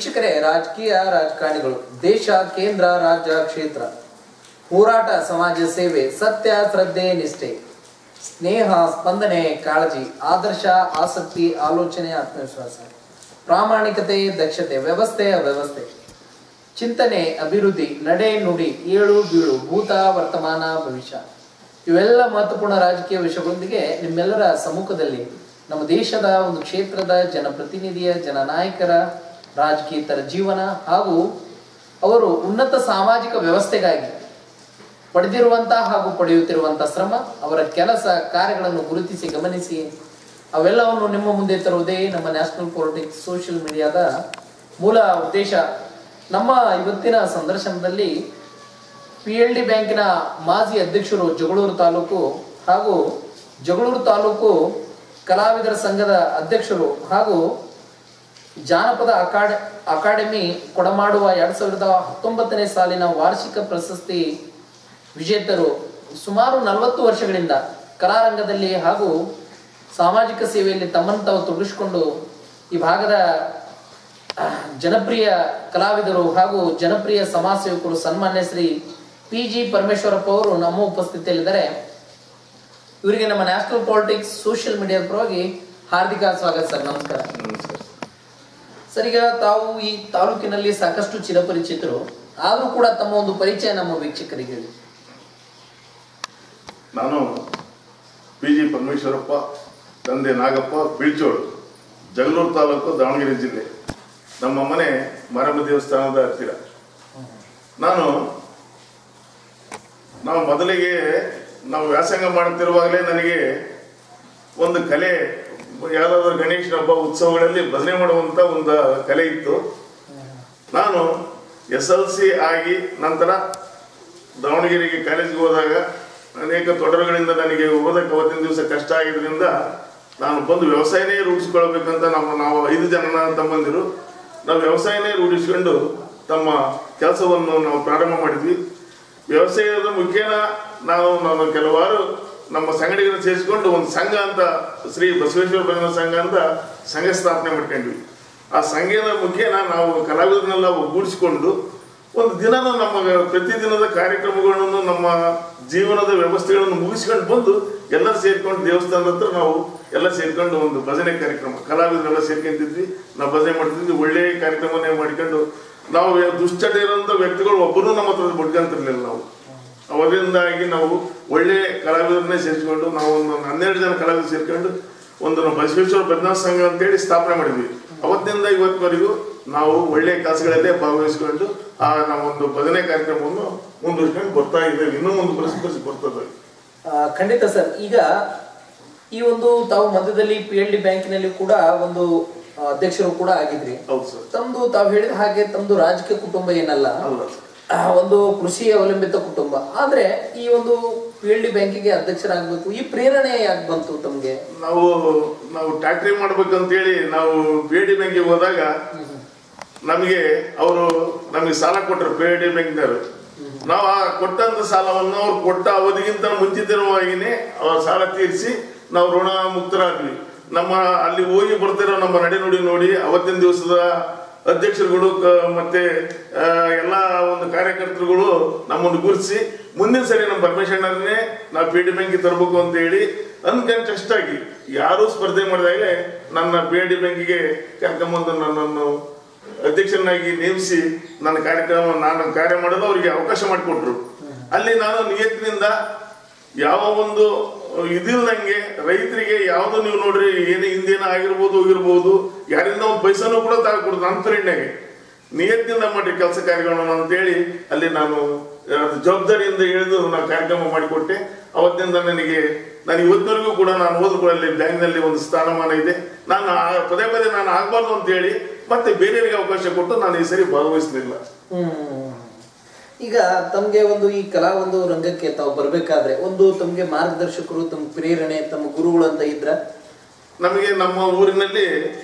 ವೀಕ್ಷಕರೇ ರಾಜಕೀಯ ರಾಜಕಾರಣಿಗಳು ದೇಶ ಕೇಂದ್ರ ರಾಜ್ಯ ಕ್ಷೇತ್ರ ಹೋರಾಟ ಸಮಾಜ ಸೇವೆ ಸತ್ಯ ಶ್ರದ್ಧೆ ನಿಷ್ಠೆ ಸ್ನೇಹ ಸ್ಪಂದನೆ ಕಾಳಜಿ ಆದರ್ಶ ಆಸಕ್ತಿ ಆಲೋಚನೆ ಆತ್ಮವಿಶ್ವಾಸ ಪ್ರಾಮಾಣಿಕತೆ ದಕ್ಷತೆ ವ್ಯವಸ್ಥೆ ಅವ್ಯವಸ್ಥೆ ಚಿಂತನೆ ಅಭಿವೃದ್ಧಿ ನಡೆ ನುಡಿ ಏಳು ಬೀಳು ಭೂತ ವರ್ತಮಾನ ಭವಿಷ್ಯ ಇವೆಲ್ಲ ಮಹತ್ವಪೂರ್ಣ ರಾಜಕೀಯ ವಿಷಯಗಳೊಂದಿಗೆ ನಿಮ್ಮೆಲ್ಲರ ಸಮ್ಮುಖದಲ್ಲಿ ನಮ್ಮ ದೇಶದ ಒಂದು ಕ್ಷೇತ್ರದ ಜನಪ್ರತಿನಿಧಿಯ ಜನನಾಯಕರ ರಾಜಕೀಯತರ ಜೀವನ ಹಾಗೂ ಅವರು ಉನ್ನತ ಸಾಮಾಜಿಕ ವ್ಯವಸ್ಥೆಗಾಗಿ ಪಡೆದಿರುವಂತಹ ಹಾಗೂ ಪಡೆಯುತ್ತಿರುವಂತಹ ಶ್ರಮ ಅವರ ಕೆಲಸ ಕಾರ್ಯಗಳನ್ನು ಗುರುತಿಸಿ ಗಮನಿಸಿ ಅವೆಲ್ಲವನ್ನು ನಿಮ್ಮ ಮುಂದೆ ತರುವುದೇ ನಮ್ಮ ನ್ಯಾಷನಲ್ ಪೊಲಿಟಿಕ್ಸ್ ಸೋಷಿಯಲ್ ಮೀಡಿಯಾದ ಮೂಲ ಉದ್ದೇಶ ನಮ್ಮ ಇವತ್ತಿನ ಸಂದರ್ಶನದಲ್ಲಿ ಪಿ ಎಲ್ ಡಿ ಬ್ಯಾಂಕಿನ ಮಾಜಿ ಅಧ್ಯಕ್ಷರು ಜಗಳೂರು ತಾಲೂಕು ಹಾಗೂ ಜಗಳೂರು ತಾಲೂಕು ಕಲಾವಿದರ ಸಂಘದ ಅಧ್ಯಕ್ಷರು ಹಾಗೂ ಜಾನಪದ ಅಕಾಡ ಅಕಾಡೆಮಿ ಕೊಡಮಾಡುವ ಎರಡ್ ಸಾವಿರದ ಹತ್ತೊಂಬತ್ತನೇ ಸಾಲಿನ ವಾರ್ಷಿಕ ಪ್ರಶಸ್ತಿ ವಿಜೇತರು ಸುಮಾರು ನಲವತ್ತು ವರ್ಷಗಳಿಂದ ಕಲಾರಂಗದಲ್ಲಿ ಹಾಗೂ ಸಾಮಾಜಿಕ ಸೇವೆಯಲ್ಲಿ ತಮ್ಮನ್ನು ತಾವು ತೊಡಗಿಸಿಕೊಂಡು ಈ ಭಾಗದ ಅಹ್, ಜನಪ್ರಿಯ ಕಲಾವಿದರು ಹಾಗೂ ಜನಪ್ರಿಯ ಸಮಾಜ ಸೇವಕರು ಸನ್ಮಾನ್ಯ ಶ್ರೀ ಪಿ ಜಿ ಪರಮೇಶ್ವರಪ್ಪ ಅವರು ನಮ್ಮ ಉಪಸ್ಥಿತಿಯಲ್ಲಿದ್ದಾರೆ ಇವರಿಗೆ ನಮ್ಮ ನ್ಯಾಷನಲ್ ಪಾಲಿಟಿಕ್ಸ್ ಸೋಷಿಯಲ್ ಮೀಡಿಯಾದ ಪರವಾಗಿ ಹಾರ್ದಿಕ ಸ್ವಾಗತ ಸರ್ ನಮಸ್ಕಾರ ಸರ್ ಈಗ ತಾವು ಈ ತಾಲೂಕಿನಲ್ಲಿ ಸಾಕಷ್ಟು ಚಿರಪರಿಚಿತರು ಆದ್ರೂ ಕೂಡ ತಮ್ಮ ಒಂದು ಪರಿಚಯ ನಮ್ಮ ವೀಕ್ಷಕರಿಗೆ ಹೇಳಿ ನಾನು ಪಿ ಜಿ ಪರಮೇಶ್ವರಪ್ಪ ತಂದೆ ನಾಗಪ್ಪ ಬೀಳ್ಚೋಳು ಜಗಳೂರು ತಾಲೂಕು ದಾವಣಗೆರೆ ಜಿಲ್ಲೆ ನಮ್ಮ ಮನೆ ಮಾರಮ್ಮ ದೇವಸ್ಥಾನದ ಹತ್ತಿರ ನಾನು ನಾವು ಮೊದಲಿಗೆ ನಾವು ವ್ಯಾಸಂಗ ಮಾಡುತ್ತಿರುವಾಗಲೇ ನನಗೆ ಒಂದು ಕಲೆ ಯಾವುದಾದ್ರೂ ಗಣೇಶನ ಹಬ್ಬ ಉತ್ಸವಗಳಲ್ಲಿ ಭಜನೆ ಮಾಡುವಂತ ಒಂದು ಕಲೆ ಇತ್ತು ನಾನು ಎಸ್ ಎಲ್ ಸಿ ಆಗಿ ನಂತರ ದಾವಣಗೆರೆಗೆ ಕಾಲೇಜಿಗೆ ಹೋದಾಗ ಅನೇಕ ತೊಡರುಗಳಿಂದ ನನಗೆ ಓದಕ್ಕೆ ಅವತ್ತಿನ ದಿವಸ ಕಷ್ಟ ಆಗಿದ್ರಿಂದ ನಾನು ಬಂದು ವ್ಯವಸಾಯನೇ ರೂಢಿಸ್ಕೊಳ್ಬೇಕಂತ ನಮ್ಮ ನಾವು ಐದು ಜನ ನನ್ನ ತಮ್ಮಂದಿರು ನಾವು ವ್ಯವಸಾಯನೇ ರೂಢಿಸ್ಕೊಂಡು ತಮ್ಮ ಕೆಲಸವನ್ನು ನಾವು ಪ್ರಾರಂಭ ಮಾಡಿದ್ವಿ ವ್ಯವಸಾಯದ ಮುಖೇನ ನಾವು ನಾನು ಕೆಲವಾರು ನಮ್ಮ ಸಂಘಟನೆಗಳನ್ನು ಸೇರಿಸಿಕೊಂಡು ಒಂದು ಸಂಘ ಅಂತ ಶ್ರೀ ಬಸವೇಶ್ವರ ಭಜನಾ ಸಂಘ ಅಂತ ಸಂಘ ಸ್ಥಾಪನೆ ಮಾಡ್ಕೊಂಡ್ವಿ ಆ ಸಂಘದ ಮುಖೇನ ನಾವು ಕಲಾವಿದರನ್ನೆಲ್ಲ ಒಗ್ಗೂಡಿಸಿಕೊಂಡು ಒಂದು ದಿನನೂ ನಮ್ಮ ಪ್ರತಿದಿನದ ಕಾರ್ಯಕ್ರಮಗಳನ್ನು ನಮ್ಮ ಜೀವನದ ವ್ಯವಸ್ಥೆಗಳನ್ನು ಮುಗಿಸ್ಕೊಂಡು ಬಂದು ಎಲ್ಲರೂ ಸೇರ್ಕೊಂಡು ದೇವಸ್ಥಾನದ ಹತ್ರ ನಾವು ಎಲ್ಲ ಸೇರ್ಕೊಂಡು ಒಂದು ಭಜನೆ ಕಾರ್ಯಕ್ರಮ ಕಲಾವಿದರೆಲ್ಲ ಸೇರ್ಕೊಂತಿದ್ವಿ ನಾವು ಭಜನೆ ಮಾಡ್ತಿದ್ವಿ ಒಳ್ಳೆಯ ಕಾರ್ಯಕ್ರಮನೇ ಮಾಡ್ಕೊಂಡು ನಾವು ಯಾ- ದುಶ್ಚಟ ಇರೋಂಥ ವ್ಯಕ್ತಿಗಳು ಒಬ್ಬರು ನಮ್ಮ ಹತ್ರ ಬಡ್ಕಂತಿರ್ಲಿಲ್ಲ ನಾವು ಅವರಿಂದಾಗಿ ನಾವು ಒಳ್ಳೆ ಕಲಾವಿದರನ್ನೇ ಸೇರಿಸ್ಕೊಂಡು ನಾವು ಒಂದು ಹನ್ನೆರಡು ಜನ ಕಲಾವಿದರು ಸೇರ್ಕೊಂಡು ಒಂದು ನಾವು ಬಸವೇಶ್ವರ ಭಜನಾ ಸಂಘ ಅಂತೇಳಿ ಸ್ಥಾಪನೆ ಮಾಡಿದ್ವಿ ಅವತ್ತಿನಿಂದ ಇವತ್ತಿನವರೆಗೂ ನಾವು ಒಳ್ಳೆ ಕೆಲಸಗಳಲ್ಲೇ ಭಾಗವಹಿಸಿಕೊಂಡು ಆ ನಾವೊಂದು ಭಜನೆ ಕಾರ್ಯಕ್ರಮವನ್ನು ಮುಂದುವರಿಸ್ಕೊಂಡು ಬರ್ತಾ ಇದ್ದೇವೆ ಇನ್ನೂ ಒಂದು ಪರಿಸ್ಥಿತಿ ಬರ್ತದೆ ಆ, ಖಂಡಿತ ಸರ್ ಈಗ ಈ ಒಂದು ತಾವು ಮಧ್ಯದಲ್ಲಿ ಪಿ ಎಲ್ ಡಿ ಬ್ಯಾಂಕಿನಲ್ಲಿ ಕೂಡ ಒಂದು ಆ, ಅಧ್ಯಕ್ಷರು ಕೂಡ ಆಗಿದ್ರಿ ಹೌದು ಸರ್ ತಮ್ದು ತಾವು ಹೇಳಿದ ಹಾಗೆ ತಮ್ದು ರಾಜಕೀಯ ಕುಟುಂಬ ಏನಲ್ಲ ಅಲ್ಲ ಸರ್ ಆ, ಒಂದು ಕೃಷಿ ಅವಲಂಬಿತ ಕುಟುಂಬ ಆದ್ರೆ ಈ ಒಂದು ಪಿ ಎಲ್ ಡಿ ಬ್ಯಾಂಕಿಗೆ ಅಧ್ಯಕ್ಷರಾಗಬೇಕು ಈ ಪ್ರೇರಣೆ ಯಾಕೆ ಬಂತು ತಮ್ಗೆ ನಾವು ನಾವು ಟ್ಯಾಕ್ಟ್ರಿ ಮಾಡ್ಬೇಕಂತೇಳಿ ನಾವು ಪಿ ಡಿ ಬ್ಯಾಂಕಿಗೆ ಹೋದಾಗ ನಮಗೆ ಅವರು ನಮಗೆ ಸಾಲ ಕೊಟ್ಟರು ಪಿ ಡಿ ಬ್ಯಾಂಕ್ನವರು ನಾವು ಆ ಕೊಟ್ಟಂತ ಸಾಲವನ್ನು ಅವ್ರು ಕೊಟ್ಟ ಅವಧಿಗಿಂತ ಮುಂಚಿತವಾಗಿನೇ ಅವ್ರ ಸಾಲ ತೀರಿಸಿ ನಾವು ಋಣ ಮುಕ್ತರಾದ್ವಿ ನಮ್ಮ ಅಲ್ಲಿ ಹೋಗಿ ಬರ್ತಿರೋ ನಮ್ಮ ನಡೆನುಡಿ ನೋಡಿ ಅವತ್ತಿನ ದಿವಸದ ಅಧ್ಯಕ್ಷರುಗಳು ಕ- ಮತ್ತೆ ಆ, ಎಲ್ಲ ಒಂದು ಕಾರ್ಯಕರ್ತರುಗಳು ನಮ್ಮನ್ನು ಗುರುತಿಸಿ ಮುಂದಿನ ಸರಿ ನಮ್ಮ ಪರಮೇಶ್ವರನ್ನೇ ನಾವು ಪಿ ಡಿ ಬ್ಯಾಂಕಿಗೆ ತರಬೇಕು ಅಂತ ಹೇಳಿ ಅನ್ಕಂಟೆಸ್ಟ್ ಆಗಿ ಯಾರೂ ಸ್ಪರ್ಧೆ ಮಾಡಿದಾಗಲೇ ನನ್ನ ಪಿ ಡಿ ಬ್ಯಾಂಕಿಗೆ ಕರ್ಕೊಂಬಂದು ನನ್ನನ್ನು ಅಧ್ಯಕ್ಷನಾಗಿ ನೇಮಿಸಿ ನನ್ನ ಕಾರ್ಯಕ್ರಮ ನಾನು ಕಾರ್ಯ ಮಾಡಲು ಅವರಿಗೆ ಅವಕಾಶ ಮಾಡಿಕೊಟ್ರು ಅಲ್ಲಿ ನಾನು ನಿಯತ್ತಿನಿಂದ ಯಾವ ಒಂದು ಇದಿಲ್ದಂಗೆ ರೈತರಿಗೆ ಯಾವ್ದು ನೀವು ನೋಡ್ರಿ ಏನು ಹಿಂದೇನ ಆಗಿರ್ಬೋದು ಹೋಗಿರ್ಬೋದು ಯಾರಿಂದ ಒಂದು ಪೈಸಾನು ಕೂಡ ತಗೊಡ್ದು ನನ್ನ ಪ್ರೇರಣೆಗೆ ನಿಯತ್ತಿನಿಂದ ಮಾಡಿ ಕೆಲಸ ಕಾರ್ಯಗಳನ್ನು ಅಂತೇಳಿ ಅಲ್ಲಿ ನಾನು ಅದು ಜವಾಬ್ದಾರಿಯಿಂದ ಇಳಿದು ನಾನು ಕಾರ್ಯಕ್ರಮ ಮಾಡಿಕೊಟ್ಟೆ ಅವತ್ತಿನಿಂದ ನನಗೆ ನಾನು ಇವತ್ತಿನವರೆಗೂ ಕೂಡ ನಾನು ಹೋದ್ರು ಅಲ್ಲಿ ಬ್ಯಾಂಕ್ನಲ್ಲಿ ಒಂದು ಸ್ಥಾನಮಾನ ಇದೆ ನಾನು ಆ- ಪದೇ ಪದೇ ನಾನು ಆಗಬಾರ್ದು ಅಂತ ಹೇಳಿ ಮತ್ತೆ ಬೇರೆಯವರಿಗೆ ಅವಕಾಶ ಕೊಟ್ಟು ನಾನು ಈ ಸರಿ ಭಾಗವಹಿಸಲಿಲ್ಲ ಹ್ಮ್ ಈಗ ತಮ್ಗೆ ಒಂದು ಈ ಕಲಾ ಒಂದು ರಂಗಕ್ಕೆ ತಾವು ಬರ್ಬೇಕಾದ್ರೆ ಒಂದು ತಮ್ಗೆ ಮಾರ್ಗದರ್ಶಕರು ತಮ್ಮ ಪ್ರೇರಣೆ ತಮ್ಮ ಗುರುಗಳು ಅಂತ ಇದ್ರ ನಮಗೆ ನಮ್ಮ ಊರಿನಲ್ಲಿ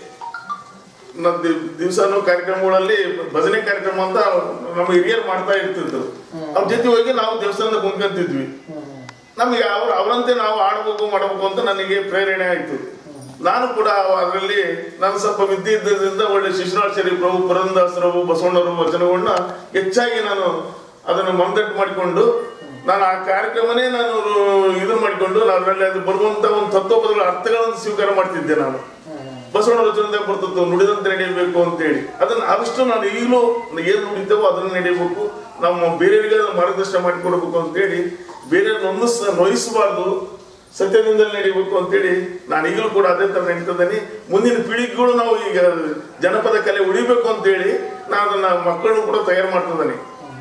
ನ- ದಿ- ದಿವ್ಸಾನು ಕಾರ್ಯಕ್ರಮಗಳಲ್ಲಿ ಭಜನೆ ಕಾರ್ಯಕ್ರಮ ಅಂತ ನಮ್ಮ ಹಿರಿಯರು ಮಾಡ್ತಾ ಇರ್ತಿದ್ರು ಅವ್ರ ಜೊತೆ ಹೋಗಿ ನಾವು ದೇವಸ್ಥಾನದ ಕುಂತ್ಕೊಂತಿದ್ವಿ ನಮಗೆ ಅವ್ರ ಅವರಂತೆ ನಾವು ಆಡ್ಬೇಕು ಮಾಡಬೇಕು ಅಂತ ನನಗೆ ಪ್ರೇರಣೆ ಆಯ್ತು ನಾನು ಕೂಡ ಅದರಲ್ಲಿ ನಾನು ಸ್ವಲ್ಪ ವಿದ್ಯೆ ಇದ್ದರಿಂದ ಒಳ್ಳೆ ಶಿಶುನಾಚಾರ್ಯ ಪ್ರಭು ಪುರಂದಾಸರವು ಬಸವಣ್ಣರು ವಚನಗಳನ್ನ ಹೆಚ್ಚಾಗಿ ನಾನು ಅದನ್ನು ಮಂದಟ್ಟು ಮಾಡಿಕೊಂಡು ನಾನು ಆ ಕಾರ್ಯಕ್ರಮನೇ ನಾನು ಇದು ಮಾಡಿಕೊಂಡು ನಾನು ಅದರಲ್ಲಿ ಅದು ಬರುವಂತ ಒಂದು ತತ್ವಪದಗಳ ಅರ್ಥಗಳನ್ನು ಸ್ವೀಕಾರ ಮಾಡ್ತಿದ್ದೆ ನಾನು ಬಸವಣ್ಣ ವಚನದ ಬರ್ತದ್ದು ನುಡಿದಂತೆ ನಡೆಯಬೇಕು ಅಂತೇಳಿ ಅದನ್ನ ಆದಷ್ಟು ನಾನು ಈಗಲೂ ಏನು ನುಡಿತೇವೋ ಅದನ್ನ ನಡೆಯಬೇಕು ನಮ್ಮ ಬೇರೆಯವರಿಗೆ ಅದನ್ನ ಮಾರ್ಗದರ್ಶನ ಮಾಡಿಕೊಡ್ಬೇಕು ಅಂತೇಳಿ ಬೇರೆ ನೊಂದಿಸ್ ನೋಯಿಸಬಾರ್ದು ಸತ್ಯದಿಂದಲೇ ನಡಿಬೇಕು ಅಂತೇಳಿ ನಾನು ಈಗಲೂ ಕೂಡ ಅದೇ ತರ ನಡೀತಿದ್ದೇನೆ ಮುಂದಿನ ಪೀಳಿಗೆಗಳು ನಾವು ಈಗ ಜನಪದ ಕಲೆ ಉಳಿಬೇಕು ಅಂತೇಳಿ ನಾನು ಅದನ್ನ ಮಕ್ಕಳನ್ನು ಕೂಡ ತಯಾರು ಮಾಡ್ತಿದ್ದೇನೆ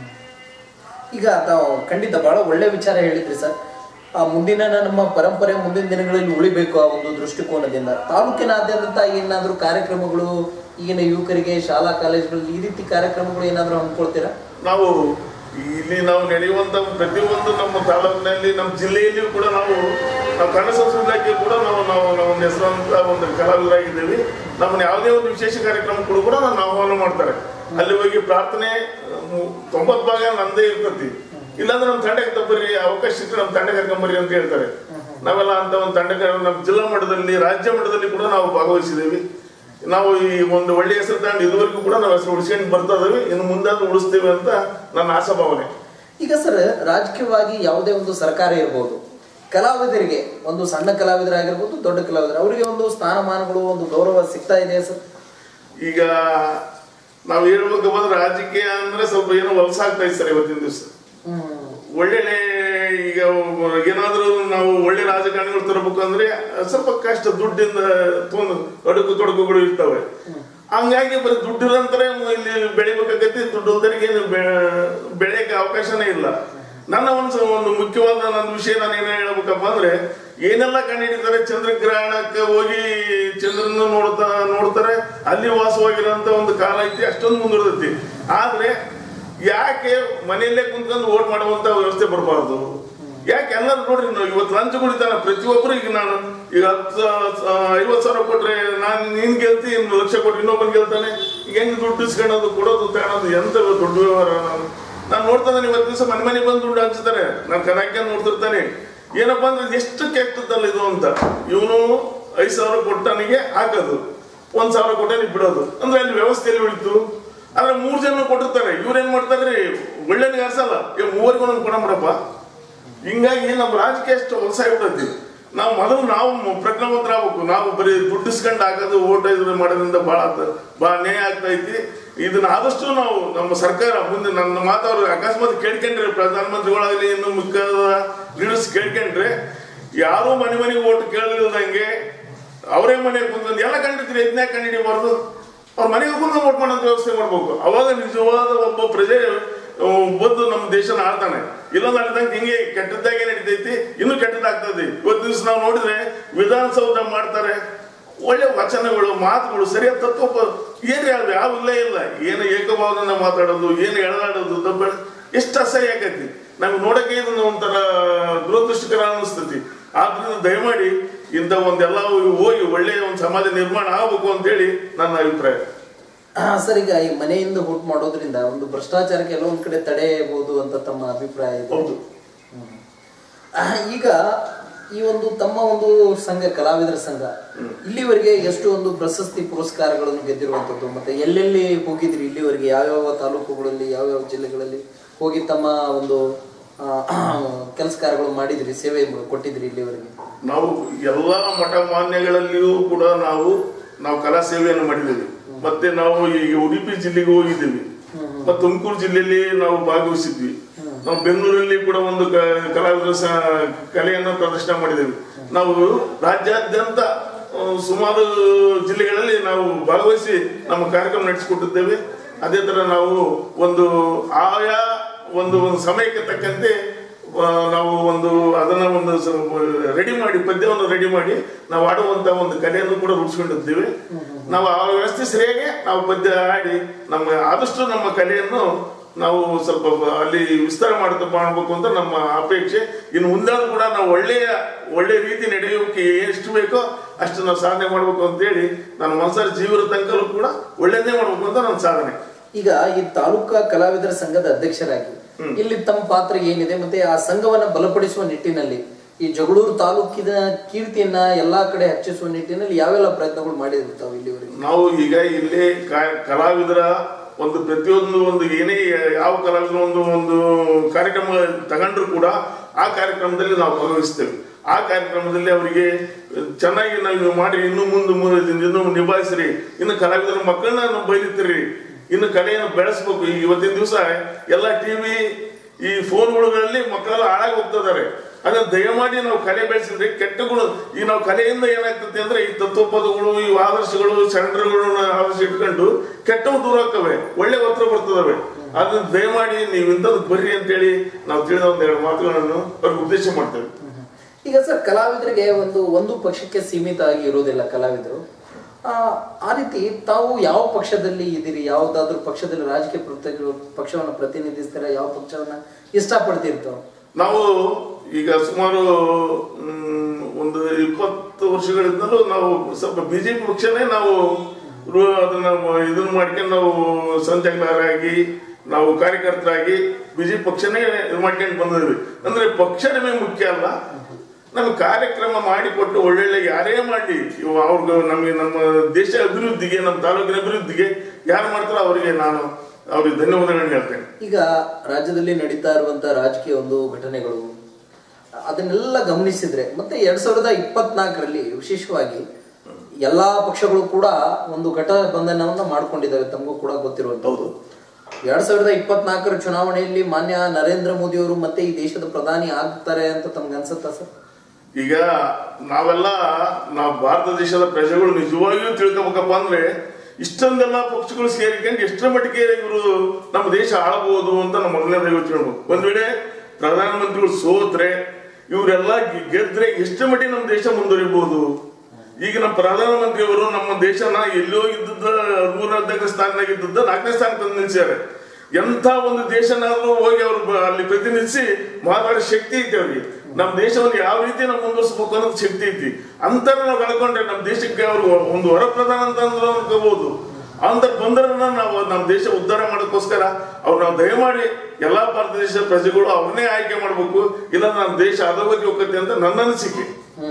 ಈಗ ತಾವು ಖಂಡಿತ ಬಹಳ ಒಳ್ಳೆ ವಿಚಾರ ಹೇಳಿದ್ರಿ ಸರ್ ಆ ಮುಂದಿನ ನಮ್ಮ ಪರಂಪರೆ ಮುಂದಿನ ದಿನಗಳಲ್ಲಿ ಉಳಿಬೇಕು ಆ ಒಂದು ದೃಷ್ಟಿಕೋನದಿಂದ ತಾಲೂಕಿನಾದ್ಯಂತ ಏನಾದರೂ ಕಾರ್ಯಕ್ರಮಗಳು ಈಗಿನ ಯುವಕರಿಗೆ ಶಾಲಾ ಕಾಲೇಜುಗಳಲ್ಲಿ ಈ ರೀತಿ ಕಾರ್ಯಕ್ರಮಗಳು ಏನಾದರೂ ಹಮ್ಮಿಕೊಳ್ತೀರಾ ನಾವು ಇಲ್ಲಿ ನಾವು ನಡೆಯುವಂತ ಪ್ರತಿಯೊಂದು ನಮ್ಮ ತಾಲೂಕಿನಲ್ಲಿ ನಮ್ಮ ಜಿಲ್ಲೆಯಲ್ಲಿಯೂ ಕೂಡ ನಾವು ನಾವು ಕನ್ನಡ ಸಂಸ್ಕೃತಿ ಇಲಾಖೆ ಕೂಡ ನಾವು ನಾವು ನಾವು ಒಂದು ಹೆಸರಾಂತ ಒಂದು ಕಲಾವಿದರಾಗಿದ್ದೇವೆ ನಮ್ಮನ್ನ ಯಾವುದೇ ಒಂದು ವಿಶೇಷ ಕಾರ್ಯಕ್ರಮಗಳು ಕೂಡ ನಾನು ಆಹ್ವಾನ ಮಾಡ್ತಾರೆ ಅಲ್ಲಿ ಹೋಗಿ ಪ್ರಾರ್ಥನೆ ಮು- ತೊಂಬತ್ತು ಭಾಗ ನಂದೇ ಇರ್ತತಿ ಇಲ್ಲಾಂದ್ರೆ ನಮ್ಮ ತಂಡಕ್ಕೆ ತಪ್ಪರಿ ಅವಕಾಶ ಇದ್ರೆ ನಮ್ಮ ತಂಡ ಕರ್ಕೊಂಬರ್ರಿ ಅಂತ ಹೇಳ್ತಾರೆ ನಾವೆಲ್ಲ ಅಂತ ಒಂದು ತಂಡ ನಮ್ಮ ಜಿಲ್ಲಾ ಮಟ್ಟದಲ್ಲಿ ರಾಜ್ಯ ಮಟ್ಟದಲ್ಲಿ ಕೂಡ ನಾವು ಭಾಗವಹಿಸಿದ್ದೇವೆ ನಾವು ಈ ಒಂದು ಒಳ್ಳೆಯ ಹೆಸರು ತಗೊಂಡು ಇದುವರೆಗೂ ಕೂಡ ನಾವು ಹೆಸರು ಉಳಿಸ್ಕೊಂಡು ಬರ್ತಾ ಇದ್ದೇವೆ ಇನ್ನು ಮುಂದಾದ್ರೂ ಉಳಿಸ್ತೇವೆ ಅಂತ ನನ್ನ ಆಶಾಭಾವನೆ ಈಗ ಸರ್ ರಾಜಕೀಯವಾಗಿ ಯಾವುದೇ ಒಂದು ಸರ್ಕಾರ ಇರ್ಬೋದು ಕಲಾವಿದರಿಗೆ ಒಂದು ಸಣ್ಣ ಕಲಾವಿದರಾಗಿರ್ಬೋದು ದೊಡ್ಡ ಕಲಾವಿದರು ಅವರಿಗೆ ಒಂದು ಸ್ಥಾನಮಾನಗಳು ಒಂದು ಗೌರವ ಸಿಗ್ತಾ ಇದೆ ಸರ್ ಈಗ ನಾವು ಹೇಳ್ಬೇಕು ಬಂದ್ರೆ ರಾಜಕೀಯ ಅಂದ್ರೆ ಸ್ವಲ್ಪ ಏನೋ ಹೊಲಸಾಗ್ತಾ ಇದೆ ಸರ್ ಇವತ್ತಿನ ದಿವಸ ಒಳ್ಳೆ ಈಗ ಏನಾದ್ರೂ ನಾವು ಒಳ್ಳೆ ರಾಜಕಾರಣಿಗಳು ತರಬೇಕು ಅಂದ್ರೆ ಸ್ವಲ್ಪ ಕಷ್ಟ ದುಡ್ಡಿಂದ ತೊಂದು ಅಡುಕು ತೊಡಕುಗಳು ಇರ್ತವೆ ಹಂಗಾಗಿ ಬರೀ ದುಡ್ಡು ಇರಂತಾರೆ ಇಲ್ಲಿ ಬೆಳಿಬೇಕಾಗತ್ತೆ ದುಡ್ಡು ಇಲ್ದರಿಗೆ ಏನು ಬೆಳೆಯಕ್ಕೆ ಅವಕಾಶನೇ ಇಲ್ಲ ನನ್ನ ಒಂದು ಒಂದು ಮುಖ್ಯವಾದ ನನ್ನ ವಿಷಯ ನಾನು ಏನ್ ಹೇಳ್ಬೇಕಪ್ಪ ಅಂದ್ರೆ ಏನೆಲ್ಲ ಕಂಡುಹಿಡಿತಾರೆ ಚಂದ್ರಗ್ರಹಣಕ್ಕೆ ಹೋಗಿ ಚಂದ್ರನ ನೋಡ್ತಾ ನೋಡ್ತಾರೆ ಅಲ್ಲಿ ವಾಸವಾಗಿರೋಂತ ಒಂದು ಕಾಲ ಐತಿ ಅಷ್ಟೊಂದು ಮುಂದುವರೆದೈತಿ ಆದ್ರೆ ಯಾಕೆ ಮನೆಯಲ್ಲೇ ಕುಂತ್ಕೊಂಡು ಓಟ್ ಮಾಡುವಂತ ವ್ಯವಸ್ಥೆ ಬರಬಾರ್ದು ಯಾಕೆ ಎಲ್ಲರೂ ನೋಡ್ರಿ ನಾವು ಇವತ್ತು ಲಂಚ ಕುಡಿತಾನ ಪ್ರತಿಯೊಬ್ಬರು ಈಗ ನಾನು ಈಗ ಹತ್ತು ಐವತ್ತು ಸಾವಿರ ಕೊಟ್ರೆ ನಾನು ನೀನ್ ಗೆಲ್ತಿ ಇನ್ನು ಲಕ್ಷ ಕೊಟ್ರೆ ಇನ್ನೊಬ್ಬನ್ ಗೆಲ್ತಾನೆ ಈಗ ಹೆಂಗ್ ದುಡ್ಡು ಇಸ್ಕೊಳ್ಳೋದು ಕೊಡೋದು ತಗೊಳೋದು ಎಂತ ದೊಡ್ಡ ವ್ಯವಹಾರ ನಾನು ನಾನು ನೋಡ್ತಾ ಇದ್ದೀನಿ ಇವತ್ತು ದಿವಸ ಮನೆ ಮನೆ ಬಂದು ದುಡ್ಡು ಹಂಚ್ತಾರೆ ನಾನು ಕನಾಕ್ಯ ನೋಡ್ತಿರ್ತಾನೆ ಏನಪ್ಪಾ ಅಂದ್ರೆ ಎಷ್ಟು ಕೆಟ್ಟದಲ್ಲ ಇದು ಅಂತ ಇವನು ಐದು ಸಾವಿರ ಕೊಟ್ಟನಿಗೆ ಹಾಕೋದು ಒಂದ್ ಸಾವಿರ ಕೊಟ್ಟನಿಗೆ ಬಿಡೋದು ಅಂದ್ರೆ ಅಲ್ಲಿ ವ್ಯವಸ್ಥೆಯಲ್ಲಿ ಉಳಿತು ಆದ್ರೆ ಮೂರ್ ಜನ ಕೊಟ್ಟಿರ್ತಾರೆ ಇವ್ರೇನ್ ಮಾಡ್ತಾರೆ ಒಳ್ಳೆನಿಗೆ ಅರ್ಸಲ್ಲ ಈಗ ಮೂವರಿಗೂ ಒಂದೊಂದು ಕೊಡ ಮಾಡಪ್ಪ ಹಿಂಗಾಗಿ ನಮ್ಮ ರಾಜಕೀಯ ಅಷ್ಟು ಹೊಲಸ ಆಗ್ಬಿಟ್ಟೈತಿ ನಾವು ಮೊದಲು ನಾವು ಪ್ರಜ್ಞಾವಂತರಾಗಬೇಕು ನಾವು ಬರೀ ದುಡ್ಡಿಸ್ಕೊಂಡು ಹಾಕೋದು ಓಟ್ ಇದು ಮಾಡೋದ್ರಿಂದ ಬಹಳ ಬಹಳ ನ್ಯಾಯ ಆಗ್ತಾ ಐತಿ ಇದನ್ನ ಆದಷ್ಟು ನಾವು ನಮ್ಮ ಸರ್ಕಾರ ಮುಂದೆ ನನ್ನ ಮಾತವ್ರು ಅಕಸ್ಮಾತ್ ಕೇಳ್ಕೊಂಡ್ರೆ ಪ್ರಧಾನಮಂತ್ರಿಗಳಾಗಲಿ ಇನ್ನು ಮುಖ್ಯ ಲೀಡರ್ಸ್ ಕೇಳ್ಕೊಂಡ್ರೆ ಯಾರೂ ಮನೆ ಮನೆಗೆ ಓಟ್ ಕೇಳಲಿಲ್ದಂಗೆ ಅವರೇ ಮನೆ ಕುಂತ್ಕೊಂಡು ಎಲ್ಲ ಕಂಡಿರ್ತೀರಿ ಯಜ್ಞ ಕಂಡಿಡಿಬಾರ್ದು ಅವ್ರ ಮನೆಗೆ ಕುಂತು ಓಟ್ ಮಾಡೋಂಥ ವ್ಯವಸ್ಥೆ ಮಾಡ್ಬೇಕು ಅವಾಗ ನಿಜವಾದ ಒಬ್ಬ ಪ್ರಜೆ ಆ, ಬಂದು ನಮ್ಮ ದೇಶನ ಆಳ್ತಾನೆ ಇಲ್ಲೊಂದು ಅಲ್ಲಿದಂಗೆ ಹಿಂಗೆ ಕೆಟ್ಟದ್ದಾಗೆ ನಡೀತೈತಿ ಇನ್ನೂ ಕೆಟ್ಟದಾಗ್ತದೆ ಇವತ್ತು ದಿವಸ ನಾವು ನೋಡಿದ್ರೆ ವಿಧಾನಸೌಧ ಮಾಡ್ತಾರೆ ಒಳ್ಳೆ ವಚನಗಳು ಮಾತುಗಳು ಸರಿಯಾದ ತತ್ವ ಏನು ಯಾವ್ದು ಯಾವ ಇಲ್ಲೇ ಇಲ್ಲ ಏನು ಏಕಭಾವದಿಂದ ಮಾತಾಡೋದು ಏನು ಎಳೆದಾಡೋದು ದಬ್ಬ ಎಷ್ಟು ಅಸಹ್ಯ ಆಕೈತಿ ನಮ್ಗೆ ನೋಡಕ್ಕೆ ಇದನ್ನ ಒಂಥರ ದುರದೃಷ್ಟಕರ ಅನಿಸ್ತೈತಿ ಆದ್ರಿಂದ ದಯಮಾಡಿ ಇಂಥ ಒಂದೆಲ್ಲ ಹೋಗಿ ಒಳ್ಳೆಯ ಒಂದು ಸಮಾಜ ನಿರ್ಮಾಣ ಆಗ್ಬೇಕು ಅಂತೇಳಿ ನನ್ನ ಅಭಿಪ್ರಾಯ ಆ, ಸರ್ ಈಗ ಈ ಮನೆಯಿಂದ ಹುಟ್ಟು ಮಾಡೋದ್ರಿಂದ ಒಂದು ಭ್ರಷ್ಟಾಚಾರಕ್ಕೆ ಎಲ್ಲೊಂದ್ ಕಡೆ ತಡೆಯಬಹುದು ಅಂತ ತಮ್ಮ ಅಭಿಪ್ರಾಯ ಇದೆ ಹೌದು ಆ, ಈಗ ಈ ಒಂದು ತಮ್ಮ ಒಂದು ಸಂಘ ಕಲಾವಿದರ ಸಂಘ ಇಲ್ಲಿವರೆಗೆ ಎಷ್ಟು ಒಂದು ಪ್ರಶಸ್ತಿ ಪುರಸ್ಕಾರಗಳನ್ನು ಗೆದ್ದಿರುವಂತದ್ದು ಮತ್ತೆ ಎಲ್ಲೆಲ್ಲಿ ಹೋಗಿದ್ರಿ ಇಲ್ಲಿವರೆಗೆ ಯಾವ್ಯಾವ ತಾಲೂಕುಗಳಲ್ಲಿ ಯಾವ್ಯಾವ ಜಿಲ್ಲೆಗಳಲ್ಲಿ ಹೋಗಿ ತಮ್ಮ ಒಂದು ಕೆಲಸ ಕಾರ್ಯಗಳು ಮಾಡಿದ್ರಿ ಸೇವೆ ಕೊಟ್ಟಿದ್ರಿ ಇಲ್ಲಿವರೆಗೆ ನಾವು ಎಲ್ಲಾ ಮಠ ಮಾನ್ಯಗಳಲ್ಲಿಯೂ ಕೂಡ ನಾವು ನಾವು ಕಲಾ ಸೇವೆಯನ್ನು ಮಾಡಿದ್ದೇವೆ ಮತ್ತೆ ನಾವು ಈಗ ಉಡುಪಿ ಜಿಲ್ಲೆಗೆ ಹೋಗಿದ್ದೀವಿ ಮತ್ತೆ ತುಮಕೂರು ಜಿಲ್ಲೆಯಲ್ಲಿ ನಾವು ಭಾಗವಹಿಸಿದ್ವಿ ನಾವು ಬೆಂಗಳೂರಲ್ಲಿ ಕೂಡ ಒಂದು ಕ- ಕಲಾವಿದರ ಸ- ಕಲೆಯನ್ನು ಪ್ರದರ್ಶನ ಮಾಡಿದ್ದೇವೆ ನಾವು ರಾಜ್ಯಾದ್ಯಂತ ಆ, ಸುಮಾರು ಜಿಲ್ಲೆಗಳಲ್ಲಿ ನಾವು ಭಾಗವಹಿಸಿ ನಮ್ಮ ಕಾರ್ಯಕ್ರಮ ನಡೆಸಿಕೊಟ್ಟಿದ್ದೇವೆ ಅದೇ ತರ ನಾವು ಒಂದು ಆಯಾ ಒಂದು ಒಂದು ಸಮಯಕ್ಕೆ ತಕ್ಕಂತೆ ಆ, ನಾವು ಒಂದು ಅದನ್ನ ಒಂದು ರೆಡಿ ಮಾಡಿ ಪದ್ಯವನ್ನು ರೆಡಿ ಮಾಡಿ ನಾವು ಆಡುವಂತ ಒಂದು ಕಲೆಯನ್ನು ಕೂಡ ರೂಢಿಸ್ಕೊಂಡಿದ್ದೇವೆ ನಾವು ಆ ವ್ಯವಸ್ಥೆ ಸರಿಯಾಗಿ ನಾವು ಪದ್ಯ ಆಡಿ ನಮ್ಮ ಆದಷ್ಟು ನಮ್ಮ ಕಲೆಯನ್ನು ನಾವು ಸ್ವಲ್ಪ ಬ- ಅಲ್ಲಿ ವಿಸ್ತಾರ ಮಾಡ್ತಾ ಮಾಡಬೇಕು ಅಂತ ನಮ್ಮ ಅಪೇಕ್ಷೆ ಇನ್ನು ಮುಂದಾದ್ರೂ ಕೂಡ ನಾವು ಒಳ್ಳೆಯ ಒಳ್ಳೆಯ ರೀತಿ ನಡೆಯೋಕೆ ಎಷ್ಟು ಬೇಕೋ ಅಷ್ಟು ನಾವು ಸಾಧನೆ ಮಾಡಬೇಕು ಅಂತೇಳಿ ನನ್ನ ಮನಸ್ಸಾರ ಜೀವನ ತನಕಲ್ಲೂ ಕೂಡ ಒಳ್ಳೆಯದೇ ಮಾಡಬೇಕು ಅಂತ ನನ್ನ ಸಾಧನೆ ಈಗ ಈ ತಾಲೂಕಾ ಕಲಾವಿದರ ಸಂಘದ ಅಧ್ಯಕ್ಷರಾಗಿ ಇಲ್ಲಿ ತಮ್ಮ ಪಾತ್ರ ಏನಿದೆ ಮತ್ತೆ ಆ ಸಂಘವನ್ನ ಬಲಪಡಿಸುವ ನಿಟ್ಟಿನಲ್ಲಿ ಈ ಜಗಳೂರು ತಾಲೂಕಿನ ಕೀರ್ತಿಯನ್ನ ಎಲ್ಲಾ ಕಡೆ ಹೆಚ್ಚಿಸುವ ನಿಟ್ಟಿನಲ್ಲಿ ಯಾವೆಲ್ಲ ಪ್ರಯತ್ನಗಳು ಮಾಡಿರ್ತಾವೆ ಇಲ್ಲಿವರೆಗೆ ನಾವು ಈಗ ಇಲ್ಲಿ ಕಾ- ಕಲಾವಿದರ ಒಂದು ಪ್ರತಿಯೊಂದು ಒಂದು ಏನೇ ಯಾವ ಕಲಾವಿದರ ಒಂದು ಒಂದು ಕಾರ್ಯಕ್ರಮ ತಗೊಂಡ್ರು ಕೂಡ ಆ ಕಾರ್ಯಕ್ರಮದಲ್ಲಿ ನಾವು ಭಾಗವಹಿಸ್ತೇವೆ ಆ ಕಾರ್ಯಕ್ರಮದಲ್ಲಿ ಅವರಿಗೆ ಚೆನ್ನಾಗಿ ನಾವು ಮಾಡಿ ಇನ್ನು ಮುಂದೆ ಮುಂದೆ ಇನ್ನು ನಿಭಾಯಿಸ್ರಿ ಇನ್ನು ಕಲಾವಿದರ ಮಕ್ಕಳನ್ನ ನಾವು ಬೈಲಿತ್ತೀರಿ ಇನ್ನು ಕಲೆಯನ್ನು ಬೆಳೆಸ್ಬೇಕು ಈ ಇವತ್ತಿನ ದಿವಸ ಎಲ್ಲ ಟಿವಿ ಈ ಫೋನ್ಗಳಲ್ಲಿ ಮಕ್ಕಳೆಲ್ಲ ಹಾಳಾಗಿ ಹೋಗ್ತಿದ್ದಾರೆ ಅದನ್ನ ದಯಮಾಡಿ ನಾವು ಕಲೆ ಬೆಳೆಸಿದ್ರೆ ಕೆಟ್ಟ ಗುಣ ಈ ನಾವು ಕಲೆಯಿಂದ ಏನಾಗ್ತದೆ ಅಂದ್ರೆ ಈ ತತ್ವಪದಗಳು ಈ ಆದರ್ಶಗಳು ಸೆಂಟರ್ಗಳನ್ನ ಆದರ್ಶ ಇಟ್ಕೊಂಡು ಕೆಟ್ಟವು ದೂರ ಆಗ್ತವೆ ಒಳ್ಳೆ ಒತ್ತಡ ಬರ್ತದವೆ ಅದನ್ನ ದಯಮಾಡಿ ನೀವು ಇಂಥದ್ದು ಬರ್ರಿ ಅಂತೇಳಿ ನಾವು ತಿಳಿದ ಒಂದೆರಡು ಮಾತುಗಳನ್ನು ಅವ್ರಿಗೆ ಉದ್ದೇಶ ಮಾಡ್ತೇವೆ ಈಗ ಸರ್ ಕಲಾವಿದರಿಗೆ ಒಂದು ಒಂದು ಪಕ್ಷಕ್ಕೆ ಸೀಮಿತ ಆಗಿ ಇರೋದಿಲ್ಲ ಕಲಾವಿದರು ಆ, ಆ ರೀತಿ ತಾವು ಯಾವ ಪಕ್ಷದಲ್ಲಿ ಇದ್ದೀರಿ ಯಾವುದಾದ್ರೂ ಪಕ್ಷದಲ್ಲಿ ರಾಜಕೀಯ ಪ್ರತಿ ಪಕ್ಷವನ್ನು ಪ್ರತಿನಿಧಿಸ್ತೀರಾ ಯಾವ ಪಕ್ಷವನ್ನ ಇಷ್ಟಪಡ್ತಿರ್ತಾವ ನಾವು ಈಗ ಸುಮಾರು ಮ್, ಒಂದು ಇಪ್ಪತ್ತು ವರ್ಷಗಳಿಂದಲೂ ನಾವು ಸ್ವಲ್ಪ ಬಿಜೆಪಿ ಪಕ್ಷನೇ ನಾವು ರು- ಅದನ್ನ ಮ- ಇದನ್ನ ಮಾಡ್ಕೊಂಡು ನಾವು ಸಂಚಾಲಕರಾಗಿ ನಾವು ಕಾರ್ಯಕರ್ತರಾಗಿ ಬಿಜೆಪಿ ಪಕ್ಷನೇ ಇದು ಮಾಡ್ಕೊಂಡು ಬಂದಿದ್ವಿ ಅಂದ್ರೆ ಪಕ್ಷ ನಮಗೆ ಮುಖ್ಯ ಅಲ್ಲ ನಮ್ಗೆ ಕಾರ್ಯಕ್ರಮ ಮಾಡಿಕೊಟ್ಟು ಒಳ್ಳೊಳ್ಳೆ ಯಾರೇ ಮಾಡಲಿ ಅವ್ರಿಗೆ ನಮಗೆ ನಮ್ಮ ದೇಶ ಅಭಿವೃದ್ಧಿಗೆ ನಮ್ಮ ತಾಲೂಕಿನ ಅಭಿವೃದ್ಧಿಗೆ ಯಾರು ಮಾಡ್ತಾರೋ ಅವರಿಗೆ ನಾನು ಅವ್ರಿಗೆ ಧನ್ಯವಾದಗಳನ್ನ ಹೇಳ್ತೇನೆ ಈಗ ರಾಜ್ಯದಲ್ಲಿ ನಡೀತಾ ಇರುವಂತ ರಾಜಕೀಯ ಒಂದು ಘಟನೆಗಳು ಅದನ್ನೆಲ್ಲ ಗಮನಿಸಿದ್ರೆ ಮತ್ತೆ ಎರಡ್ ಸಾವಿರದ ಇಪ್ಪತ್ನಾಲ್ಕರಲ್ಲಿ ವಿಶೇಷವಾಗಿ ಎಲ್ಲಾ ಪಕ್ಷಗಳು ಕೂಡ ಒಂದು ಘಟಬಂಧನವನ್ನ ಮಾಡ್ಕೊಂಡಿದ್ದಾವೆ ತಮಗೂ ಕೂಡ ಗೊತ್ತಿರುವಂತದ್ದು ಎರಡ್ ಸಾವಿರದ ಇಪ್ಪತ್ನಾಲ್ಕರ ಚುನಾವಣೆಯಲ್ಲಿ ಮಾನ್ಯ ನರೇಂದ್ರ ಮೋದಿ ಅವರು ಮತ್ತೆ ಈ ದೇಶದ ಪ್ರಧಾನಿ ಆಗ್ತಾರೆ ಅಂತ ತಮ್ಗೆ ಅನ್ಸುತ್ತಾ ಸರ್ ಈಗ ನಾವೆಲ್ಲ ನಾವು ಭಾರತ ದೇಶದ ಪ್ರಜೆಗಳು ನಿಜವಾಗಿಯೂ ತಿಳ್ಕೊಬೇಕಪ್ಪ ಅಂದ್ರೆ ಇಷ್ಟೊಂದೆಲ್ಲ ಪಕ್ಷಗಳು ಸೇರಿಕೊಂಡು ಎಷ್ಟರ ಮಟ್ಟಿಗೆ ಇವರು ನಮ್ಮ ದೇಶ ಆಳಬಹುದು ಅಂತ ನಮ್ಮ ಮೊದಲನೇ ಯೋಚನೆ ಒಂದ್ ವೇಳೆ ಪ್ರಧಾನಮಂತ್ರಿಗಳು ಸೋತ್ರೆ ಇವರೆಲ್ಲ ಗೆ- ಗೆದ್ರೆ ಎಷ್ಟರ ಮಟ್ಟಿಗೆ ನಮ್ಮ ದೇಶ ಮುಂದುವರಿಬಹುದು ಈಗ ನಮ್ಮ ಪ್ರಧಾನಮಂತ್ರಿಯವರು ನಮ್ಮ ದೇಶನ ಎಲ್ಲೋ ಇದ್ದದ್ದ ಹದಿಮೂರನೇ ಸ್ಥಾನದಾಗ ಇದ್ದದ್ದ ನಾಲ್ಕನೇ ಸ್ಥಾನ ತಂದು ನಿಲ್ಸ್ಯಾರೆ ಎಂಥ ಒಂದು ದೇಶನಾದ್ರೂ ಹೋಗಿ ಅವರು ಬ- ಅಲ್ಲಿ ಪ್ರತಿನಿಧಿಸಿ ಮಾತಾಡೋ ಶಕ್ತಿ ಐತಿ ಅವ್ರಿಗೆ ನಮ್ಮ ದೇಶವನ್ನು ಯಾವ ರೀತಿ ನಾವು ಮುಂದುವರಿಸಬೇಕು ಅನ್ನೋದು ಶಕ್ತಿ ಐತಿ ಅಂತರ ನಾವು ಕಳ್ಕೊಂಡ್ರೆ ನಮ್ಮ ದೇಶಕ್ಕೆ ಅವರು ಒಂದು ಹೊರ ಪ್ರಧಾನ ಅಂತ ಅಂದ್ರೆ ಅನ್ಕೋಬಹುದು ಅಂತ ಬಂದರನ್ನ ನಾವು ನಮ್ಮ ದೇಶ ಉದ್ಧಾರ ಮಾಡೋಕ್ಕೋಸ್ಕರ ಅವ್ರು ನಾವು ದಯಮಾಡಿ ಎಲ್ಲಾ ಭಾರತ ದೇಶದ ಪ್ರಜೆಗಳು ಅವ್ರನ್ನೇ ಆಯ್ಕೆ ಮಾಡ್ಬೇಕು ಇಲ್ಲ ನಮ್ಮ ದೇಶ ಅಧೋಗತಿ ಹೋಗುತ್ತೆ ಅಂತ ನನ್ನ ಅನಿಸಿಕೆ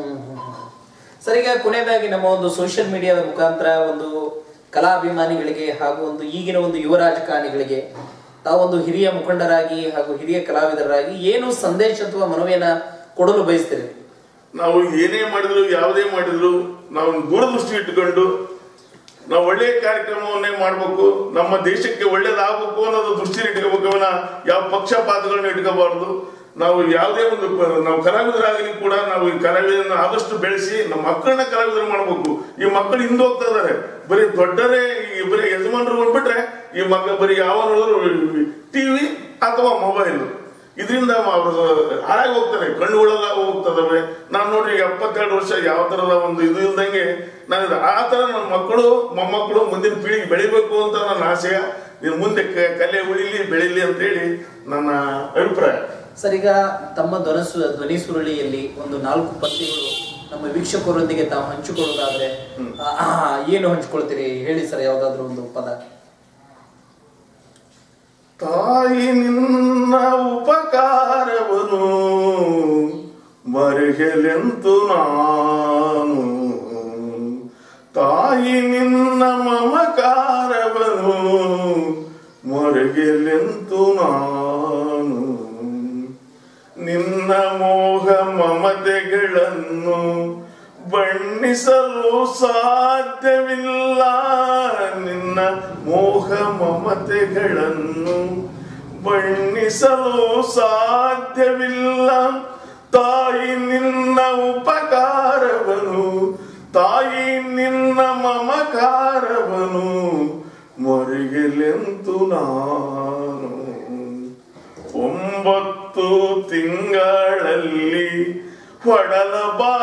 ಸರ್ ಈಗ ಕೊನೆಯದಾಗಿ ನಮ್ಮ ಒಂದು ಸೋಷಿಯಲ್ ಮೀಡಿಯಾದ ಮುಖಾಂತರ ಒಂದು ಕಲಾಭಿಮಾನಿಗಳಿಗೆ ಹಾಗೂ ಒಂದು ಈಗಿನ ಒಂದು ಯುವ ರಾಜಕಾರಣಿಗಳಿಗೆ ತಾವೊಂದು ಹಿರಿಯ ಮುಖಂಡರಾಗಿ ಹಾಗೂ ಹಿರಿಯ ಕಲಾವಿದರಾಗಿ ಏನು ಸಂದೇಶ ಅಥವಾ ಮನವಿಯನ್ನ ಕೊಡಲು ಬಯಸ್ತೀರಿ ನಾವು ಏನೇ ಮಾಡಿದ್ರು ಯಾವುದೇ ಮಾಡಿದ್ರು ನಾವು ದೂರದೃಷ್ಟಿ ಇಟ್ಟುಕೊಂಡು ನಾವು ಒಳ್ಳೆಯ ಕಾರ್ಯಕ್ರಮವನ್ನೇ ಮಾಡಬೇಕು ನಮ್ಮ ದೇಶಕ್ಕೆ ಒಳ್ಳೇದಾಗಬೇಕು ಅನ್ನೋದು ದೃಷ್ಟಿ ಇಟ್ಕೋಬೇಕು ಅವನ ಯಾವ ಪಕ್ಷಪಾತಗಳನ್ನ ಇಟ್ಕೋಬಾರ್ದು ನಾವು ಯಾವುದೇ ಒಂದು ಪ- ನಾವು ಕಲಾವಿದರಾಗಲಿ ಕೂಡ ನಾವು ಈ ಕಲಾವಿದರನ್ನ ಆದಷ್ಟು ಬೆಳೆಸಿ ನಮ್ಮ ಮಕ್ಕಳನ್ನ ಕಲಾವಿದರು ಮಾಡಬೇಕು ಈ ಮಕ್ಕಳು ಹಿಂದೆ ಹೋಗ್ತಾ ಇದಾರೆ ಬರೀ ದೊಡ್ಡರೇ ಈ ಬರೀ ಯಜಮಾನರು ಬಂದ್ಬಿಟ್ರೆ ಈ ಮಕ್ಕಳು ಬರೀ ಯಾವ ಟಿವಿ ಅಥವಾ ಮೊಬೈಲ್ ಇದರಿಂದ ಅವರು ಹಾಳಾಗಿ ಹೋಗ್ತಾರೆ ಕಣ್ಣುಗಳೆಲ್ಲ ಹೋಗ್ತದವೆ ನಾನು ನೋಡ್ರಿ ಈಗ ಎಪ್ಪತ್ತೆರಡು ವರ್ಷ ಯಾವ ತರದ ಒಂದು ಇದು ಇಲ್ದಂಗೆ ನಾನು ಆ ತರ ನನ್ನ ಮಕ್ಕಳು ಮೊಮ್ಮಕ್ಕಳು ಮುಂದಿನ ಪೀಳಿಗೆ ಬೆಳಿಬೇಕು ಅಂತ ನನ್ನ ಆಶಯ ಇದು ಮುಂದೆ ಕ- ಕಲೆ ಉಳಿಲಿ ಬೆಳಿಲಿ ಅಂತ ಹೇಳಿ ನನ್ನ ಅಭಿಪ್ರಾಯ ಸರ್ ಈಗ ತಮ್ಮ ಧ್ವನಸು ಧ್ವನಿ ಸುರುಳಿಯಲ್ಲಿ ಒಂದು ನಾಲ್ಕು ಪದ್ಯಗಳು ನಮ್ಮ ವೀಕ್ಷಕರೊಂದಿಗೆ ತಾವು ಹಂಚಿಕೊಳ್ಳೋದಾದ್ರೆ ಆ, ಆ, ಏನು ಹಂಚಿಕೊಳ್ತೀರಿ ಹೇಳಿ ಸರ್ ಯಾವ್ದಾದ್ರು ಒಂದು ಪದ ತಾಯಿ ನಿನ್ನ ಉಪಕಾರವನು ಮರೆಯಲೆಂತು ನಾನು ತಾಯಿ ನಿನ್ನ ಮಮಕಾರವನು ಮರೆಯಲೆಂತು ನಾನು ನಿನ್ನ ಮೋಹ ಮಮತೆಗಳನ್ನು ಬಣ್ಣಿಸಲು ಸಾಧ್ಯವಿಲ್ಲ ನಿನ್ನ ಮೋಹ ಮಮತೆಗಳನ್ನು ಬಣ್ಣಿಸಲು ಸಾಧ್ಯವಿಲ್ಲ ತಾಯಿ ನಿನ್ನ ಉಪಕಾರವನು ತಾಯಿ ನಿನ್ನ ಮಮಕಾರವನು ಮರೆಯಲೆಂತು ನಾನು ಒಂಬತ್ತು ತಿಂಗಳಲ್ಲಿ ಹೊಡಲ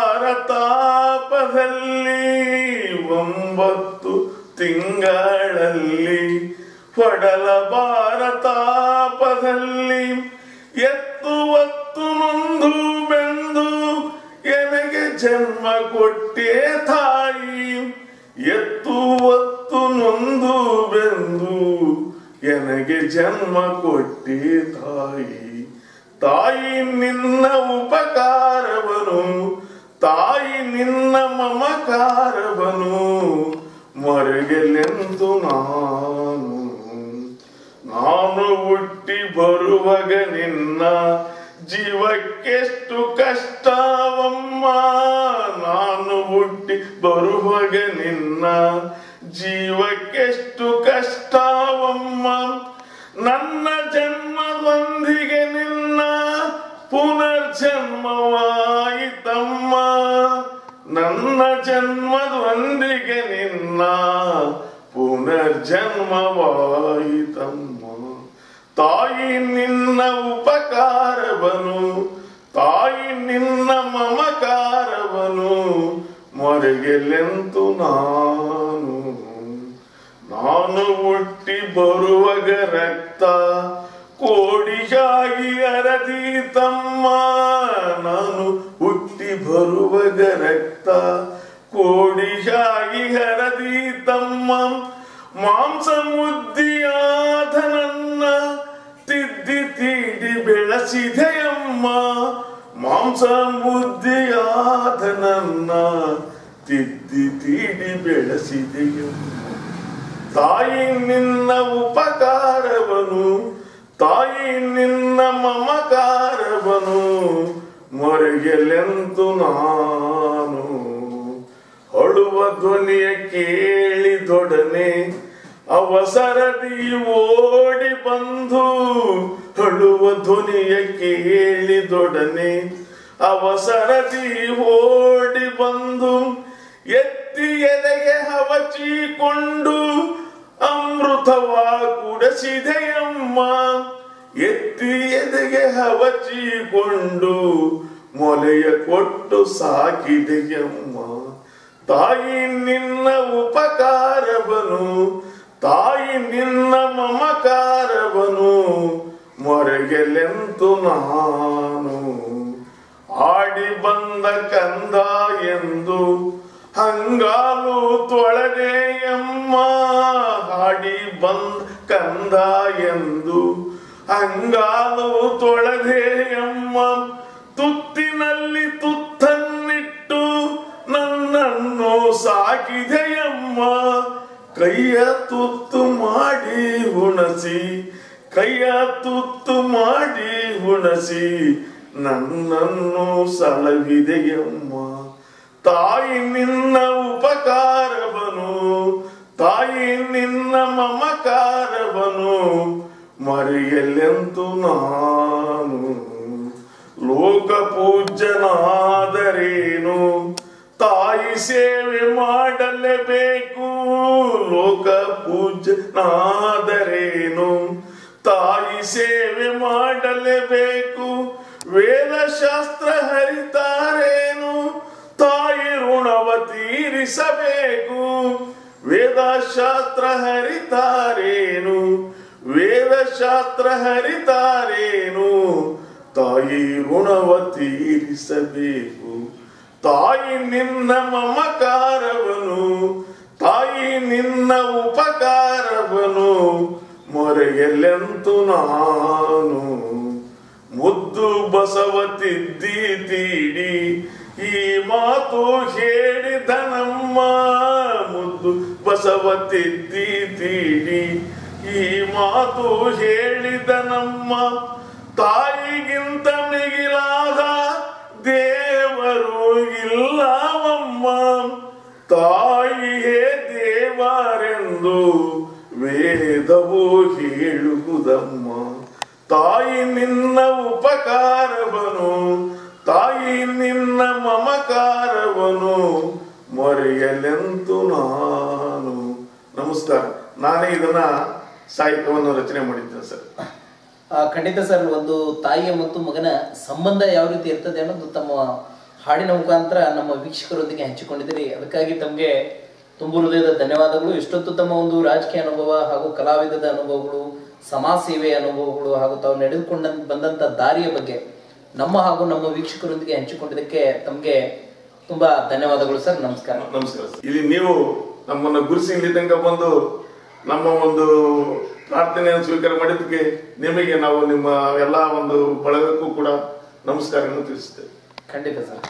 ಭಾರತಾಪದಲ್ಲಿ ಒಂಬತ್ತು ತಿಂಗಳಲ್ಲಿ ಹೊಡಲ ಭಾರತಾಪದಲ್ಲಿ ಎತ್ತು ಒತ್ತು ನೊಂದು ಬೆಂದು ಎನಗೆ ಜನ್ಮ ಕೊಟ್ಟೆ ತಾಯಿ ಎತ್ತು ಒತ್ತು ನೊಂದು ಬೆಂದು ಎನಗೆ ಜನ್ಮ ಕೊಟ್ಟೆ ತಾಯಿ ತಾಯಿ ನಿನ್ನ ಉಪಕಾರವನು ತಾಯಿ ನಿನ್ನ ಮಮಕಾರವನು ಮರೆಯಲೆಂದು ನಾನು ನಾನು ಹುಟ್ಟಿ ಬರುವಾಗ ನಿನ್ನ ಜೀವಕ್ಕೆಷ್ಟು ಕಷ್ಟವಮ್ಮ ನಾನು ಹುಟ್ಟಿ ಬರುವಾಗ ನಿನ್ನ ಜೀವಕ್ಕೆಷ್ಟು ಕಷ್ಟವಮ್ಮ ನನ್ನ ಜನ್ಮದೊಂದಿಗೆ ನಿನ್ನ ಪುನರ್ಜನ್ಮವಾಯಿತಮ್ಮ ನನ್ನ ಜನ್ಮದೊಂದಿಗೆ ನಿನ್ನ ಪುನರ್ಜನ್ಮವಾಯಿತಮ್ಮ ತಾಯಿ ನಿನ್ನ ಉಪಕಾರವನು ತಾಯಿ ನಿನ್ನ ಮಮಕಾರವನು ಮರೆಗೆಲೆಂತು ನಾನು ನಾನು ಹುಟ್ಟಿ ಬರುವಾಗ ರಕ್ತ ಕೋಡಿಯಾಗಿ ಅರದೀತಮ್ಮ ನಾನು ಹುಟ್ಟಿ ಬರುವಾಗ ರಕ್ತ ಕೋಡಿಯಾಗಿ ಹರದೀತಮ್ಮ ಮಾಂಸ ಮುದ್ದಿಯಾದ ನನ್ನ ತಿದ್ದಿ ತೀಡಿ ಬೆಳೆಸಿದೆಯಮ್ಮ ಮಾಂಸ ಮುದ್ದಿಯಾದ ನನ್ನ ತಿದ್ದಿ ತೀಡಿ ಬೆಳೆಸಿದೆಯಮ್ಮ ತಾಯಿ ನಿನ್ನ ಉಪಕಾರವನು ತಾಯಿ ನಿನ್ನ ಮಮಕಾರವನು ಮೊರೆಗೆಲೆಂತು ನಾನು ಅಳುವ ಧ್ವನಿಯ ಕೇಳಿದೊಡನೆ ಅವಸರದಿ ಓಡಿ ಬಂದು ಅಳುವ ಧ್ವನಿಯ ಕೇಳಿದೊಡನೆ ಅವಸರದಿ ಓಡಿ ಬಂದು ಎತ್ತಿ ಎದೆಗೆ ಹವಚಿಕೊಂಡು ಅಮೃತವ ಕುಡಸಿದೆಯಮ್ಮ ಎತ್ತಿ ಎದೆಗೆ ಹವಚಿಕೊಂಡು ಮೊಲೆಯ ಕೊಟ್ಟು ಸಾಕಿದೆಯಮ್ಮ ತಾಯಿ ನಿನ್ನ ಉಪಕಾರವನು ತಾಯಿ ನಿನ್ನ ಮಮಕಾರವನು ಮೊರೆಗೆಲೆಂತು ನಾನು ಆಡಿ ಬಂದ ಕಂದ ಎಂದು ಹಂಗಾಲು ತೊಳೆದೆಯಮ್ಮ ಹಾಡಿ ಬಂದ ಕಂದ ಎಂದು ಹಂಗಾಲು ತೊಳೆದೆಯಮ್ಮ ತುತ್ತಿನಲ್ಲಿ ತುತ್ತನ್ನಿಟ್ಟು ನನ್ನನ್ನು ಸಾಕಿದೆಯಮ್ಮ ಕೈಯ ತುತ್ತು ಮಾಡಿ ಉಣಸಿ ಕೈಯ ತುತ್ತು ಮಾಡಿ ಉಣಸಿ ನನ್ನನ್ನು ಸಲವಿದೆಯಮ್ಮ ತಾಯಿ ನಿನ್ನ ಉಪಕಾರವನು ತಾಯಿ ನಿನ್ನ ಮಮಕಾರವನು ಮರೆಯಲೆಂತು ನಾನು ಲೋಕ ಪೂಜ್ಯನಾದರೇನು ತಾಯಿ ಸೇವೆ ಮಾಡಲೇಬೇಕು ಲೋಕ ಪೂಜ್ಯನಾದರೇನು ತಾಯಿ ಸೇವೆ ಮಾಡಲೇಬೇಕು ವೇದಶಾಸ್ತ್ರ ಹರಿತಾರೇನು ತಾಯಿ ಋಣವ ತೀರಿಸಬೇಕು ವೇದಶಾಸ್ತ್ರ ಹರಿತಾರೇನು ವೇದಶಾಸ್ತ್ರ ಹರಿತಾರೇನು ತಾಯಿ ಋಣವ ತೀರಿಸಬೇಕು ತಾಯಿ ನಿನ್ನ ಮಮಕಾರವನು ತಾಯಿ ನಿನ್ನ ಉಪಕಾರವನು ಮೊರೆಯಲೆಂತು ನಾನು ಮುದ್ದು ಬಸವತಿದ್ದಿ ತೀಡಿ ಈ ಮಾತು ಹೇಳಿದನಮ್ಮ ಮುದ್ದು ಬಸವತಿದ್ದಿ ತೀಡಿ ಈ ಮಾತು ಹೇಳಿದನಮ್ಮ ತಾಯಿಗಿಂತ ಮಿಗಿಲಾದ ದೇವರು ಇಲ್ಲವಮ್ಮ ತಾಯಿಯೇ ದೇವರೆಂದು ವೇದವು ಹೇಳುವುದಮ್ಮ ತಾಯಿ ನಿನ್ನ ಉಪಕಾರವನು ತಾಯಿ ನಿನ್ನ ಮಮಕಾರವನು ಮರೆಯಲೆಂತು ನಾನು ನಮಸ್ಕಾರ ನಾನೇ ಇದನ್ನ ಸಾಹಿತ್ಯವನ್ನು ರಚನೆ ಮಾಡಿದ್ದೇನೆ ಸರ್ ಆ, ಖಂಡಿತ ಸರ್ ಒಂದು ತಾಯಿಯ ಮತ್ತು ಮಗನ ಸಂಬಂಧ ಯಾವ ರೀತಿ ಇರ್ತದೆ ಅನ್ನೋದು ತಮ್ಮ ಹಾಡಿನ ಮುಖಾಂತರ ನಮ್ಮ ವೀಕ್ಷಕರೊಂದಿಗೆ ಹಂಚಿಕೊಂಡಿದ್ದೀರಿ ಅದಕ್ಕಾಗಿ ತಮಗೆ ತುಂಬ ಹೃದಯದ ಧನ್ಯವಾದಗಳು ಇಷ್ಟೊತ್ತು ತಮ್ಮ ಒಂದು ರಾಜಕೀಯ ಅನುಭವ ಹಾಗೂ ಕಲಾವಿದದ ಅನುಭವಗಳು ಸಮಾಜ ಸೇವೆಯ ಅನುಭವಗಳು ಹಾಗೂ ತಾವು ನಡೆದುಕೊಂಡ ಬಂದಂತ ದಾರಿಯ ಬಗ್ಗೆ ನಮ್ಮ ಹಾಗೂ ನಮ್ಮ ವೀಕ್ಷಕರೊಂದಿಗೆ ಹಂಚಿಕೊಂಡಿದ್ದಕ್ಕೆ ತಮಗೆ ತುಂಬಾ ಧನ್ಯವಾದಗಳು ಸರ್ ನಮಸ್ಕಾರ ನಮಸ್ಕಾರ ಸರ್. ಇಲ್ಲಿ ನೀವು ನಮ್ಮನ್ನ ಗುರುಸಿ ಇಲ್ಲಿ ತನಕ ಬಂದು ನಮ್ಮ ಒಂದು ಪ್ರಾರ್ಥನೆಯನ್ನು ಸ್ವೀಕಾರ ಮಾಡಿದ್ದಕ್ಕೆ ನಿಮಗೆ ನಾವು ನಿಮ್ಮ ಎಲ್ಲ ಒಂದು ಬಳಗಕ್ಕೂ ಕೂಡ ನಮಸ್ಕಾರಗಳನ್ನು ತಿಳಿಸ್ತೇವೆ ಖಂಡಿತ ಸರ್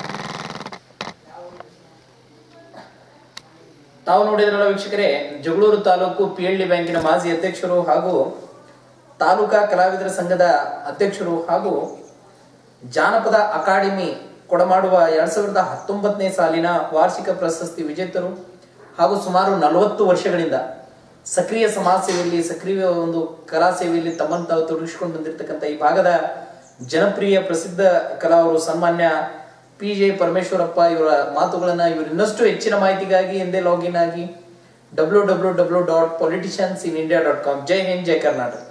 ತಾವು ನೋಡಿದ್ರಲ್ಲ ವೀಕ್ಷಕರೇ Jagalur taluk P L D ಬ್ಯಾಂಕಿನ ಮಾಜಿ ಅಧ್ಯಕ್ಷರು ಹಾಗೂ ತಾಲೂಕಾ ಕಲಾವಿದರ ಸಂಘದ ಅಧ್ಯಕ್ಷರು ಹಾಗೂ ಜಾನಪದ ಅಕಾಡೆಮಿ ಕೊಡಮಾಡುವ ಎರಡ್ ಸಾವಿರದ ಹತ್ತೊಂಬತ್ತನೇ ಸಾಲಿನ ವಾರ್ಷಿಕ ಪ್ರಶಸ್ತಿ ವಿಜೇತರು ಹಾಗೂ ಸುಮಾರು ನಲವತ್ತು ವರ್ಷಗಳಿಂದ ಸಕ್ರಿಯ ಸಮಾಜ ಸೇವೆಯಲ್ಲಿ ಸಕ್ರಿಯ ಒಂದು ಕಲಾ ಸೇವೆಯಲ್ಲಿ ತಮ್ಮನ್ನು ತಾವು ತೊಡಗಿಸಿಕೊಂಡು ಬಂದಿರತಕ್ಕಂಥ ಈ ಭಾಗದ ಜನಪ್ರಿಯ ಪ್ರಸಿದ್ಧ ಕಲಾವಿದರು ಸನ್ಮಾನ್ಯ ಪಿ ಜೆ ಪರಮೇಶ್ವರಪ್ಪ ಇವರ ಮಾತುಗಳನ್ನ ಇವರು ಇನ್ನಷ್ಟು ಹೆಚ್ಚಿನ ಮಾಹಿತಿಗಾಗಿ ಎಂದೇ ಲಾಗಿನ್ ಆಗಿ W W W dot politicians in India dot com ಜೈ ಹಿಂದ್ ಜೈ ಕರ್ನಾಟಕ